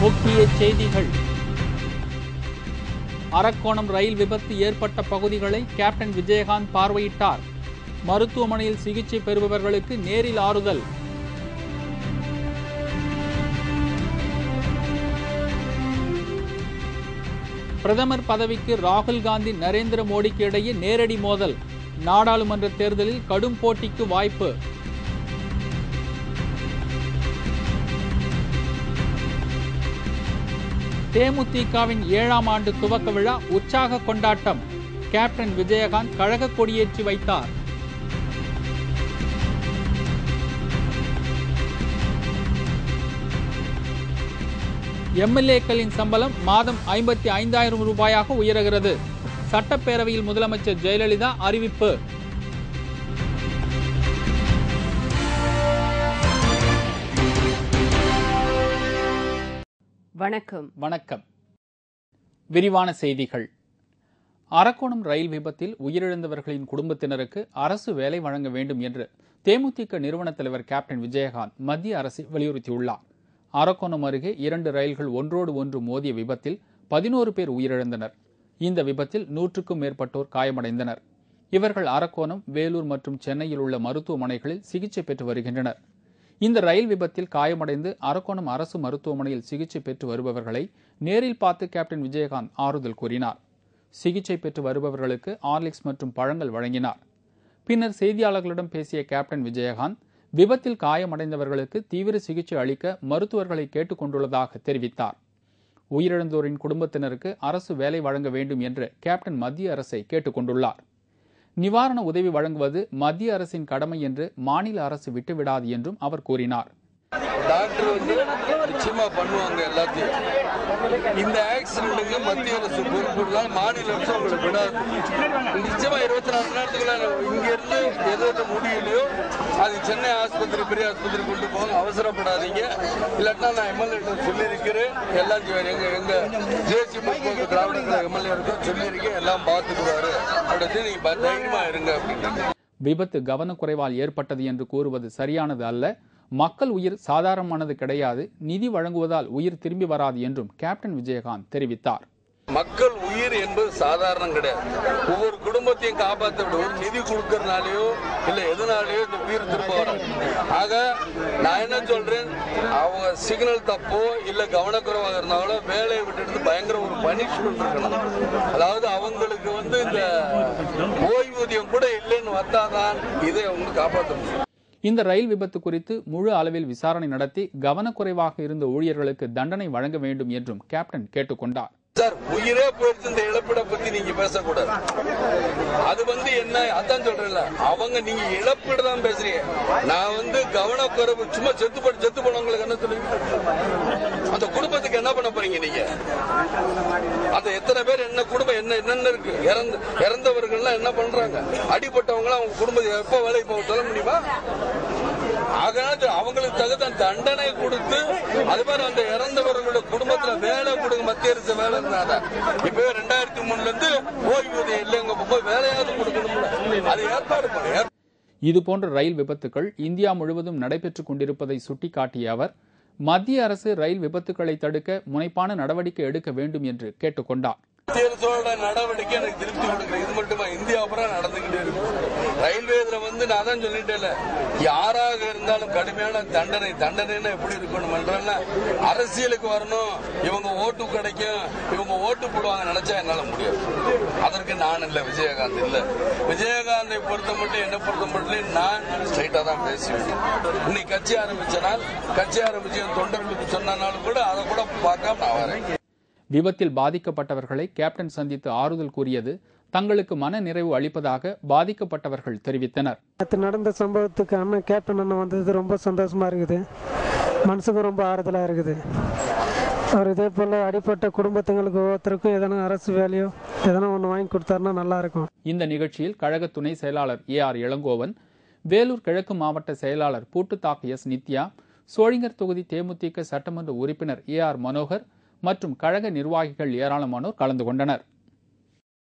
முக்கிய செய்திகள் அரக்கோணம் ரயில் விபத்து ஏற்பட்ட பகுதிகளை கேப்டன் விஜயகாந்த் பார்வையிட்டார் மருத்துவமனையில் சிகிச்சை பெறுபவர்களுக்கு நேரில் ஆறுதல் பிரதமர் பதவிக்கு ராகுல் காந்தி நரேந்திர மோடிக்கு இடையே நேரடி மோதல் நாடாளுமன்ற தேர்தலில் கடும் போட்டிக்கு வாய்ப்பு தேமுதிகவின் ஏழாம் ஆண்டு துவக்க விழா உற்சாக கொண்டாட்டம் கேப்டன் விஜயகாந்த் கழக கொடியேற்றி வைத்தார் எம்எல்ஏக்களின் சம்பளம் மாதம் ஐம்பத்தி ஐந்தாயிரம் ரூபாயாக உயர்கிறது சட்டப்பேரவையில் முதலமைச்சர் ஜெயலலிதா அறிவிப்பு வணக்கம் வணக்கம் விரிவான செய்திகள் அரக்கோணம் ரயில் விபத்தில் உயிரிழந்தவர்களின் குடும்பத்தினருக்கு அரசு வேலை வழங்க வேண்டும் என்று தேமுதிக நிறுவன தலைவர் கேப்டன் விஜயகாந்த் மத்திய அரசை வலியுறுத்தியுள்ளார் அரக்கோணம் அருகே இரண்டு ரயில்கள் ஒன்றோடு ஒன்று மோதிய விபத்தில் பதினோரு பேர் உயிரிழந்தனர் இந்த விபத்தில் நூற்றுக்கும் மேற்பட்டோர் காயமடைந்தனர் இவர்கள் அரக்கோணம் வேலூர் மற்றும் சென்னையில் உள்ள மருத்துவமனைகளில் சிகிச்சை பெற்று வருகின்றனர் இந்த ரயில் விபத்தில் காயமடைந்து அரக்கோணம் அரசு மருத்துவமனையில் சிகிச்சை பெற்று வருபவர்களை நேரில் பார்த்து கேப்டன் விஜயகாந்த் ஆறுதல் கூறினார் சிகிச்சை பெற்று வருபவர்களுக்கு ஆர்லிக்ஸ் மற்றும் பழங்கள் வழங்கினார் பின்னர் செய்தியாளர்களிடம் பேசிய கேப்டன் விஜயகாந்த் விபத்தில் காயமடைந்தவர்களுக்கு தீவிர சிகிச்சை அளிக்க மருத்துவர்களை கேட்டுக் கொண்டுள்ளதாக தெரிவித்தார் உயிரிழந்தோரின் குடும்பத்தினருக்கு அரசு வேலை வழங்க வேண்டும் என்று கேப்டன் மத்திய அரசை கேட்டுக் கொண்டுள்ளார் நிவாரண உதவி வழங்குவது மத்திய அரசின் கடமை என்று மாநில அரசு விட்டுவிடாது என்றும் அவர் கூறினார் டாக்டர் வந்து நிச்சயமா பண்ணுவாங்க எல்லாத்தையும் இந்த ஆக்சிடென்ட்டுக்கு மத்திய அரசு பொறுப்பு மாநில அரசு உங்களை விடாது நிச்சயமா இருபத்தி நாலு மணி நேரத்துக்குள்ள இங்க இருந்து எது எது முடியலையோ அது சென்னை ஆஸ்பத்திரி பெரிய ஆஸ்பத்திரி கொண்டு போங்க அவசரப்படாதீங்க இல்லாட்டினா நான் எம்எல்ஏ சொல்லியிருக்கிறேன் எல்லாம் செய்வார். எங்க எங்க ஜேசி முற்போக்கு திராவிட கழக எம்எல்ஏ இருக்கும் சொல்லியிருக்கேன் எல்லாம் பார்த்துக்குவாரு அப்படின்னு நீங்க ப- தைரியமா இருங்க அப்படின்னு விபத்து கவனக்குறைவால் ஏற்பட்டது என்று கூறுவது சரியானது அல்ல மக்கள் உயிர் சாதாரணமானது கிடையாது நிதி வழங்குவதால் உயிர் திரும்பி வராது என்றும் கேப்டன் விஜயகாந்த் தெரிவித்தார் மக்கள் உயிர் என்பது சாதாரணம் கிடையாது ஒவ்வொரு குடும்பத்தையும் காப்பாற்ற விட ஒரு நிதி கொடுக்கறதுனாலயோ இல்ல எதனாலயோ இந்த உயிர் திரும்ப வராது ஆக நான் என்ன சொல்றேன் அவங்க சிக்னல் தப்போ இல்ல கவனக்குறைவாக இருந்தாலும் வேலையை விட்டுட்டு பயங்கர ஒரு பனிஷ்மெண்ட் இருக்கணும் அதாவது அவங்களுக்கு வந்து இந்த ஓய்வூதியம் கூட இல்லைன்னு வந்தாதான் இதை அவங்க காப்பாற்ற முடியும் இந்த ரயில் விபத்து குறித்து முழு அளவில் விசாரணை நடத்தி கவனக்குறைவாக இருந்த ஊழியர்களுக்கு தண்டனை வழங்க வேண்டும் என்றும் கேப்டன் கேட்டுக்கொண்டார் சார் உயிரே போயிடுச்சு இந்த இழப்பீடை பத்தி நீங்க பேசக்கூடாது அது வந்து என்ன அதான் சொல்றேன்ல அவங்க நீங்க இழப்பீடு தான் பேசுறீங்க நான் வந்து கவனக்குறைவு சும்மா செத்து போட்டு செத்து போனவங்களுக்கு என்ன சொல்லுவீங்க அந்த குடும்பத்துக்கு என்ன பண்ண போறீங்க நீங்க அந்த எத்தனை பேர் என்ன குடும்பம் என்ன என்னென்ன இருக்கு இறந்து இறந்தவர்கள்லாம் என்ன பண்றாங்க அடிப்பட்டவங்க அவங்க குடும்பத்தை எப்ப வேலைக்கு போக சொல்ல முடியுமா ஆகாது அவங்களுக்கு தகுந்த தண்டனை கொடுத்து அது மாதிரி அந்த இறந்தவர்களோட குடும்பத்துல வேலை கொடுங்க மத்திய அரசு வேலை இருந்தாங்க இப்ப ரெண்டாயிரத்தி மூணுல இருந்து ஓய்வூதியம் இல்லைங்க போது வேலையாவது கொடுக்கணும்ல அது ஏற்பாடு பண்ணு இதுபோன்ற ரயில் விபத்துக்கள் இந்தியா முழுவதும் நடைபெற்றுக் கொண்டிருப்பதை சுட்டிக்காட்டிய அவர் மத்திய அரசு ரயில் விபத்துக்களை தடுக்க முனைப்பான நடவடிக்கை எடுக்க வேண்டும் என்று கேட்டுக்கொண்டார் மத்திய அரசோட நடவடிக்கை எனக்கு திருப்தி கொடுக்குது இது மட்டுமா இந்தியா பூரா நடந்துகிட்டே இருக்கு ரயில்வே இதுல வந்து நான் தான் சொல்லிட்டேன்ல யாராக இருந்தாலும் கடுமையான தண்டனை தண்டனைன்னா எப்படி இருக்கணும் என்றால் அரசியலுக்கு வரணும் இவங்க ஓட்டு கிடைக்கும் இவங்க ஓட்டு போடுவாங்க நினைச்சா என்னால முடியாது அதற்கு நான் இல்ல விஜயகாந்த் இல்ல விஜயகாந்தை பொறுத்த மட்டும் என்ன பொறுத்த மட்டும் நான் ஸ்ட்ரைட்டா தான் பேசுவேன் இன்னைக்கு கட்சி ஆரம்பிச்சனால் கட்சி ஆரம்பிச்சு என் தொண்டர்களுக்கு சொன்னனாலும் கூட அதை கூட பார்க்காம நான் வரேன் விபத்தில் பாதிக்கப்பட்டவர்களை கேப்டன் சந்தித்து ஆறுதல் கூறியது தங்களுக்கு மன நிறைவு அளிப்பதாக பாதிக்கப்பட்டவர்கள் தெரிவித்தனர் நேற்று நடந்த சம்பவத்துக்கு அண்ணன் கேப்டன் அண்ணன் வந்தது ரொம்ப சந்தோஷமா இருக்குது மனசுக்கும் ரொம்ப ஆறுதலாக இருக்குது அவர் இதே போல் அடிப்பட்ட குடும்பத்துங்களுக்கு ஒவ்வொருத்தருக்கும் எதனா அரசு வேலையோ எதனா ஒன்று வாங்கி கொடுத்தாருன்னா நல்லா இருக்கும் இந்த நிகழ்ச்சியில் கழக துணை செயலாளர் ஏ ஆர் இளங்கோவன் வேலூர் கிழக்கு மாவட்ட செயலாளர் பூட்டுத்தாக்கு எஸ் நித்யா சோழிங்கர் தொகுதி தேமுதிக சட்டமன்ற உறுப்பினர் ஏ ஆர் மனோகர் மற்றும் கழக நிர்வாகிகள் ஏராளமானோர் கலந்து கொண்டனர்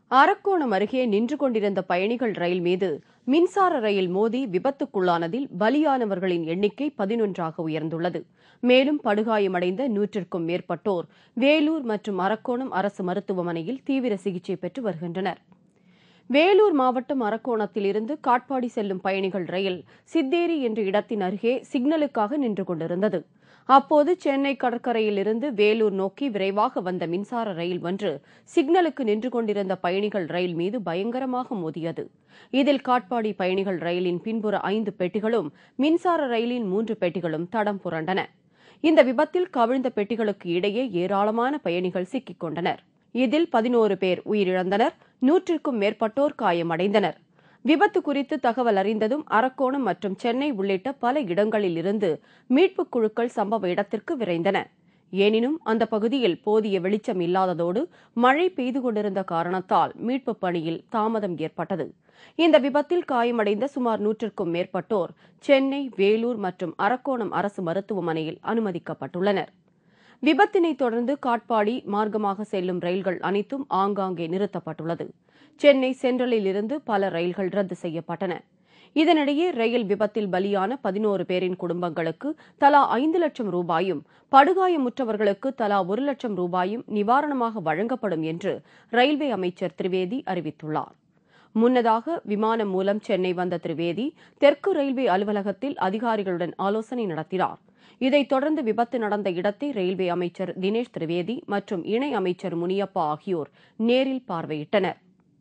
அரக்கோணம் அருகே நின்று கொண்டிருந்த பயணிகள் ரயில் மீது மின்சார ரயில் மோதி விபத்துக்குள்ளானதில் பலியானவர்களின் எண்ணிக்கை பதினொன்றாக உயர்ந்துள்ளது மேலும் படுகாயமடைந்த நூற்றிற்கும் மேற்பட்டோர் வேலூர் மற்றும் அரக்கோணம் அரசு மருத்துவமனையில் தீவிர சிகிச்சை பெற்று வருகின்றனர் வேலூர் மாவட்டம் அரக்கோணத்தில் இருந்து காட்பாடி செல்லும் பயணிகள் ரயில் சித்தேரி என்ற இடத்தின் அருகே சிக்னலுக்காக நின்று கொண்டிருந்தது அப்போது சென்னை கடற்கரையிலிருந்து வேலூர் நோக்கி விரைவாக வந்த மின்சார ரயில் ஒன்று சிக்னலுக்கு நின்று கொண்டிருந்த பயணிகள் ரயில் மீது பயங்கரமாக மோதியது இதில் காட்பாடி பயணிகள் ரயிலின் பின்புற ஐந்து பெட்டிகளும் மின்சார ரயிலின் மூன்று பெட்டிகளும் தடம் புரண்டன இந்த விபத்தில் கவிழ்ந்த பெட்டிகளுக்கு இடையே ஏராளமான பயணிகள் சிக்கிக் கொண்டனர் இதில் பதினோரு பேர் உயிரிழந்தனர் நூற்றிற்கும் மேற்பட்டோர் காயமடைந்தனர் விபத்து குறித்து தகவல் அறிந்ததும் அரக்கோணம் மற்றும் சென்னை உள்ளிட்ட பல இடங்களில் இருந்து மீட்புக் குழுக்கள் சம்பவ இடத்திற்கு விரைந்தன எனினும் அந்த பகுதியில் போதிய வெளிச்சம் இல்லாததோடு மழை பெய்து கொண்டிருந்த காரணத்தால் மீட்புப் பணியில் தாமதம் ஏற்பட்டது இந்த விபத்தில் காயமடைந்த சுமார் நூற்றிற்கும் மேற்பட்டோர் சென்னை வேலூர் மற்றும் அரக்கோணம் அரசு மருத்துவமனையில் அனுமதிக்கப்பட்டுள்ளனர் விபத்தினை தொடர்ந்து காட்பாடி மார்க்கமாக செல்லும் ரயில்கள் அனைத்தும் ஆங்காங்கே நிறுத்தப்பட்டுள்ளது சென்னை சென்ட்ரலில் இருந்து பல ரயில்கள் ரத்து செய்யப்பட்டன இதனிடையே ரயில் விபத்தில் பலியான பதினோரு பேரின் குடும்பங்களுக்கு தலா ஐந்து லட்சம் ரூபாயும் படுகாயமுற்றவர்களுக்கு தலா ஒரு லட்சம் ரூபாயும் நிவாரணமாக வழங்கப்படும் என்று ரயில்வே அமைச்சர் திரிவேதி அறிவித்துள்ளார் முன்னதாக விமானம் மூலம் சென்னை வந்த திரிவேதி தெற்கு ரயில்வே அலுவலகத்தில் அதிகாரிகளுடன் ஆலோசனை நடத்தினார் இதைத் தொடர்ந்து விபத்து நடந்த இடத்தை ரயில்வே அமைச்சர் தினேஷ் திரிவேதி மற்றும் இணை அமைச்சர் முனியப்பா ஆகியோர் நேரில் பார்வையிட்டனர்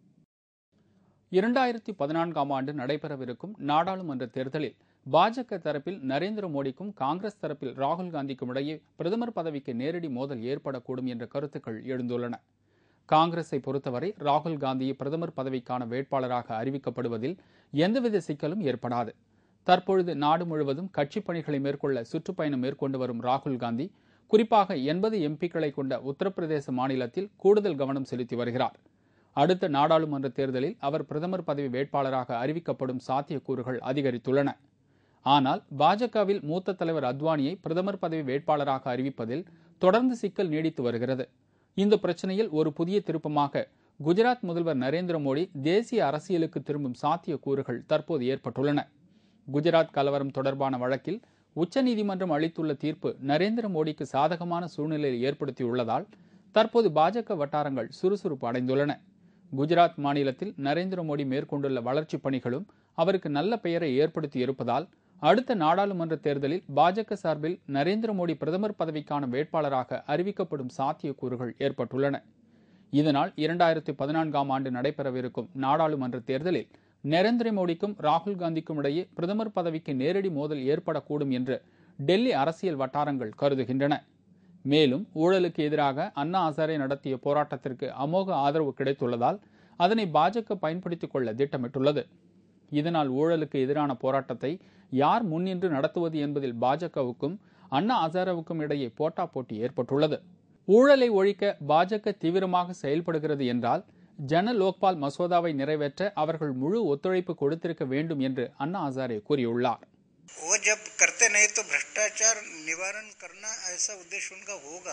இரண்டாயிரத்தி பதினான்காம் ஆண்டு நடைபெறவிருக்கும் நாடாளுமன்ற தேர்தலில் பாஜக தரப்பில் நரேந்திர மோடிக்கும் காங்கிரஸ் தரப்பில் ராகுல் காந்திக்கும் இடையே பிரதமர் பதவிக்கு நேரடி மோதல் ஏற்படக்கூடும் என்ற கருத்துக்கள் எழுந்துள்ளன காங்கிரஸை பொறுத்தவரை ராகுல் காந்தியை பிரதமர் பதவிக்கான வேட்பாளராக அறிவிக்கப்படுவதில் எந்தவித சிக்கலும் ஏற்படாது தற்பொழுது நாடு முழுவதும் கட்சிப் பணிகளை மேற்கொள்ள சுற்றுப்பயணம் மேற்கொண்டு வரும் ராகுல் காந்தி குறிப்பாக எண்பது எம்பிக்களை கொண்ட உத்தரப்பிரதேச மாநிலத்தில் கூடுதல் கவனம் செலுத்தி வருகிறார் அடுத்த நாடாளுமன்ற தேர்தலில் அவர் பிரதமர் பதவி வேட்பாளராக அறிவிக்கப்படும் சாத்தியக்கூறுகள் அதிகரித்துள்ளன ஆனால் பாஜகவில் மூத்த தலைவர் அத்வானியை பிரதமர் பதவி வேட்பாளராக அறிவிப்பதில் தொடர்ந்து சிக்கல் நீடித்து வருகிறது இந்த பிரச்சனையில் ஒரு புதிய திருப்பமாக குஜராத் முதல்வர் நரேந்திர மோடி தேசிய அரசியலுக்கு திரும்பும் சாத்தியக்கூறுகள் தற்போது ஏற்பட்டுள்ளன குஜராத் கலவரம் தொடர்பான வழக்கில் உச்சநீதிமன்றம் அளித்துள்ள தீர்ப்பு நரேந்திர மோடிக்கு சாதகமான சூழ்நிலையை ஏற்படுத்தியுள்ளதால் தற்போது பாஜக வட்டாரங்கள் சுறுசுறுப்பு அடைந்துள்ளன குஜராத் மாநிலத்தில் நரேந்திர மோடி மேற்கொண்டுள்ள வளர்ச்சிப் பணிகளும் அவருக்கு நல்ல பெயரை ஏற்படுத்தி இருப்பதால் அடுத்த நாடாளுமன்ற தேர்தலில் பாஜக சார்பில் நரேந்திர மோடி பிரதமர் பதவிக்கான வேட்பாளராக அறிவிக்கப்படும் சாத்தியக்கூறுகள் ஏற்பட்டுள்ளன இதனால் இரண்டாயிரத்தி பதினான்காம் ஆண்டு நடைபெறவிருக்கும் நாடாளுமன்ற தேர்தலில் நரேந்திர மோடிக்கும் ராகுல் காந்திக்கும் இடையே பிரதமர் பதவிக்கு நேரடி மோதல் ஏற்படக்கூடும் என்று டெல்லி அரசியல் வட்டாரங்கள் கருதுகின்றன மேலும் ஊழலுக்கு எதிராக அண்ணா ஹசாரே நடத்திய போராட்டத்திற்கு அமோக ஆதரவு கிடைத்துள்ளதால் அதனை பாஜக பயன்படுத்திக் கொள்ள திட்டமிட்டுள்ளது இதனால் ஊழலுக்கு எதிரான போராட்டத்தை யார் முன்னின்று நடத்துவது என்பதில் பாஜகவுக்கும் அண்ணா ஹசாரேவுக்கும் இடையே போட்டா போட்டி ஏற்பட்டுள்ளது ஊழலை ஒழிக்க பாஜக தீவிரமாக செயல்படுகிறது என்றால் ஜன லோக்பால் மசோதாவை நிறைவேற்ற அவர்கள் முழு ஒத்துழைப்பு கொடுத்திருக்க வேண்டும் என்று அண்ணா ஹசாரே கூறியுள்ளார் वो जब करते नहीं तो भ्रष्टाचार निवारण करना ऐसा उद्देश्य उनका होगा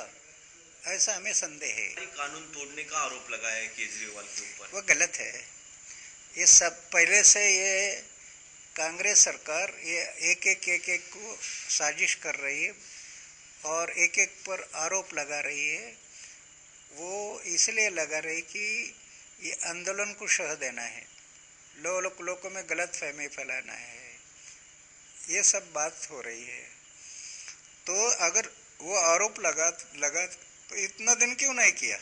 ऐसा हमें संदेह है कानून तोड़ने का आरोप लगाया है केजरीवाल के ऊपर वो गलत है ये सब पहले से ये कांग्रेस सरकार ये एक एक एक एक को साजिश कर रही है और एक एक पर आरोप लगा रही है वो इसलिए लगा रही कि ये आंदोलन को शह देना है लो लोग लोगों में गलत फहमी फैलाना है ये सब बात हो रही है तो अगर वो आरोप लगा लगा तो इतना दिन क्यों नहीं किया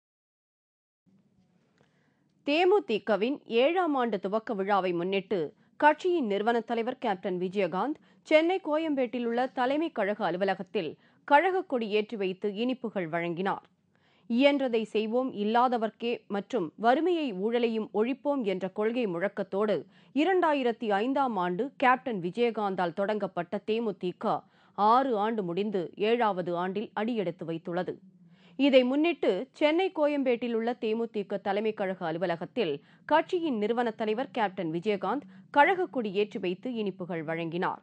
தேமுதிகவின் ஏழாம் ஆண்டு துவக்க விழாவை முன்னிட்டு கட்சியின் நிறுவன தலைவர் கேப்டன் விஜயகாந்த் சென்னை கோயம்பேட்டில் உள்ள தலைமை கழக அலுவலகத்தில் கழக கொடி ஏற்றி வைத்து இனிப்புகள் வழங்கினார் இயன்றதை செய்வோம் இல்லாதவர்க்கே மற்றும் வறுமையை ஊழலையும் ஒழிப்போம் என்ற கொள்கை முழக்கத்தோடு இரண்டாயிரத்தி ஐந்தாம் ஆண்டு கேப்டன் விஜயகாந்தால் தொடங்கப்பட்ட தேமுதிக ஆறு ஆண்டு முடிந்து ஏழாவது ஆண்டில் அடியெடுத்து வைத்துள்ளது இதை முன்னிட்டு சென்னை கோயம்பேட்டில் உள்ள தேமுதிக தலைமை கழக அலுவலகத்தில் கட்சியின் நிறுவன தலைவர் கேப்டன் விஜயகாந்த் கழக கொடி ஏற்றி வைத்து இனிப்புகள் வழங்கினார்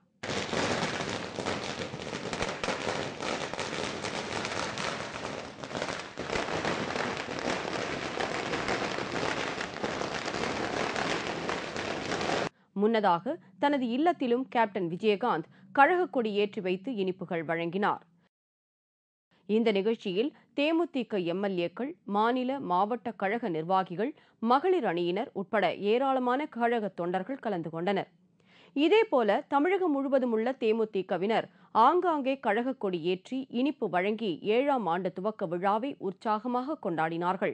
முன்னதாக தனது இல்லத்திலும் கேப்டன் விஜயகாந்த் கழக கொடி ஏற்றி வைத்து இனிப்புகள் வழங்கினார் இந்த நிகழ்ச்சியில் தேமுதிக எம்எல்ஏக்கள் மாநில மாவட்ட கழக நிர்வாகிகள் மகளிர் அணியினர் உட்பட ஏராளமான கழக தொண்டர்கள் கலந்து கொண்டனர் இதேபோல தமிழகம் முழுவதும் உள்ள தேமுதிகவினர் ஆங்காங்கே கழக கொடி ஏற்றி இனிப்பு வழங்கி ஏழாம் ஆண்டு துவக்க விழாவை உற்சாகமாக கொண்டாடினார்கள்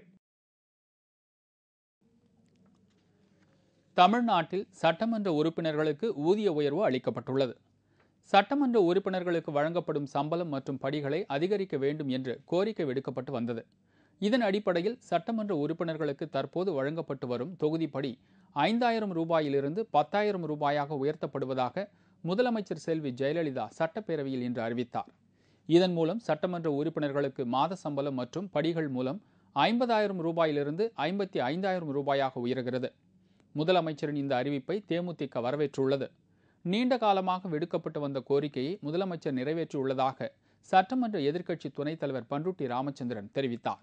தமிழ்நாட்டில் சட்டமன்ற உறுப்பினர்களுக்கு ஊதிய உயர்வு அளிக்கப்பட்டுள்ளது சட்டமன்ற உறுப்பினர்களுக்கு வழங்கப்படும் சம்பளம் மற்றும் படிகளை அதிகரிக்க வேண்டும் என்று கோரிக்கை விடுக்கப்பட்டு வந்தது இதன் அடிப்படையில் சட்டமன்ற உறுப்பினர்களுக்கு தற்போது வழங்கப்பட்டு வரும் தொகுதிப்படி ஐந்தாயிரம் ரூபாயிலிருந்து பத்தாயிரம் ரூபாயாக உயர்த்தப்படுவதாக முதலமைச்சர் செல்வி ஜெயலலிதா சட்டப்பேரவையில் இன்று அறிவித்தார் இதன் மூலம் சட்டமன்ற உறுப்பினர்களுக்கு மாத சம்பளம் மற்றும் படிகள் மூலம் ஐம்பதாயிரம் ரூபாயிலிருந்து ஐம்பத்தி ஐந்தாயிரம் ரூபாயாக உயர்கிறது முதலமைச்சரின் இந்த அறிவிப்பை தேமுதிக வரவேற்றுள்ளது நீண்ட காலமாக விடுக்கப்பட்டு வந்த கோரிக்கையை முதலமைச்சர் நிறைவேற்றியுள்ளதாக சட்டமன்ற எதிர்க்கட்சி துணைத் தலைவர் பண்ருட்டி ராமச்சந்திரன் தெரிவித்தார்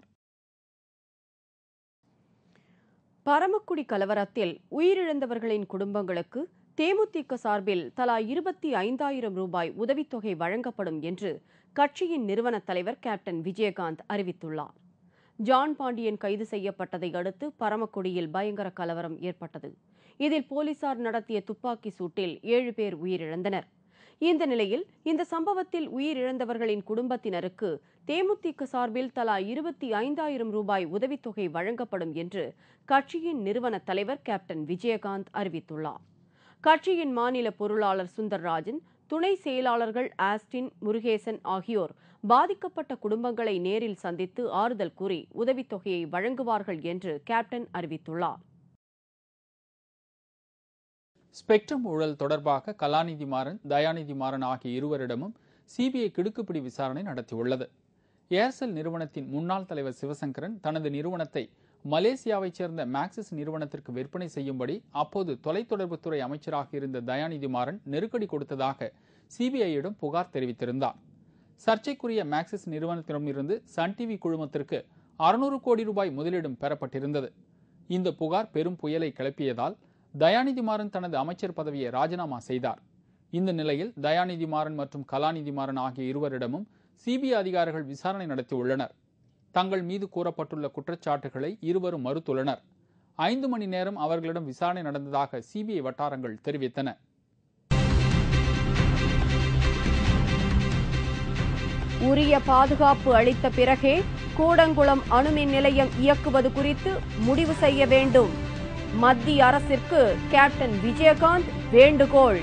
பரமக்குடி கலவரத்தில் உயிரிழந்தவர்களின் குடும்பங்களுக்கு தேமுதிக சார்பில் தலா இருபத்தி ஐந்தாயிரம் ரூபாய் உதவித்தொகை வழங்கப்படும் என்று கட்சியின் நிறுவன தலைவர் கேப்டன் விஜயகாந்த் அறிவித்துள்ளார் ஜான் பாண்டியன் கைது செய்யப்பட்டதை அடுத்து பரமக்குடியில் பயங்கர கலவரம் ஏற்பட்டது இதில் போலீசார் நடத்திய துப்பாக்கி சூட்டில் ஏழு பேர் உயிரிழந்தனர் இந்த நிலையில் இந்த சம்பவத்தில் உயிரிழந்தவர்களின் குடும்பத்தினருக்கு தேமுதிக சார்பில் தலா இருபத்தி ஐந்தாயிரம் ரூபாய் உதவித்தொகை வழங்கப்படும் என்று கட்சியின் நிறுவன தலைவர் கேப்டன் விஜயகாந்த் அறிவித்துள்ளார் கட்சியின் மாநில பொருளாளர் சுந்தர்ராஜன் துணை செயலாளர்கள் ஆஸ்டின் முருகேசன் ஆகியோர் பாதிக்கப்பட்ட குடும்பங்களை நேரில் சந்தித்து ஆறுதல் கூறி உதவித்தொகையை வழங்குவார்கள் என்று கேப்டன் அறிவித்துள்ளார் ஸ்பெக்ட்ரம் ஊழல் தொடர்பாக கலாநிதி மாறன் தயாநிதி மாறன் ஆகிய இருவரிடமும் சிபிஐ கிடுக்குப்பிடி விசாரணை நடத்தியுள்ளது ஏர்செல் நிறுவனத்தின் முன்னாள் தலைவர் சிவசங்கரன் தனது நிறுவனத்தை மலேசியாவைச் சேர்ந்த மேக்சிஸ் நிறுவனத்திற்கு விற்பனை செய்யும்படி அப்போது தொலைத்தொடர்புத்துறை அமைச்சராக இருந்த தயாநிதி மாறன் நெருக்கடி கொடுத்ததாக சிபிஐயிடம் புகார் தெரிவித்திருந்தார் சர்ச்சைக்குரிய மேக்சிஸ் நிறுவனத்திடமிருந்து சன் டிவி குழுமத்திற்கு அறுநூறு கோடி ரூபாய் முதலீடும் பெறப்பட்டிருந்தது இந்த புகார் பெரும் புயலை கிளப்பியதால் தயாநிதி மாறன் தனது அமைச்சர் பதவியை ராஜினாமா செய்தார் இந்த நிலையில் தயாநிதி மாறன் மற்றும் கலாநிதி மாறன் ஆகிய இருவரிடமும் சிபிஐ அதிகாரிகள் விசாரணை நடத்தியுள்ளனர் தங்கள் மீது கூறப்பட்டுள்ள குற்றச்சாட்டுகளை இருவரும் மறுத்துள்ளனர் ஐந்து மணி நேரம் அவர்களிடம் விசாரணை நடந்ததாக சிபிஐ வட்டாரங்கள் தெரிவித்தன உரிய பாதுகாப்பு அளித்த பிறகே கூடங்குளம் அணுமின் நிலையம் இயக்குவது குறித்து முடிவு செய்ய வேண்டும் மத்திய அரசிற்கு கேப்டன் விஜயகாந்த் வேண்டுகோள்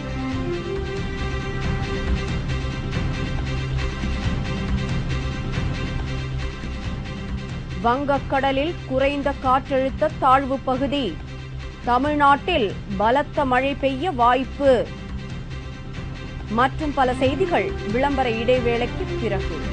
வங்கக்கடலில் குறைந்த காற்றழுத்த தாழ்வு பகுதி தமிழ்நாட்டில் பலத்த மழை பெய்ய வாய்ப்பு மற்றும் பல செய்திகள் விளம்பர இடைவேளைக்கு பிறகு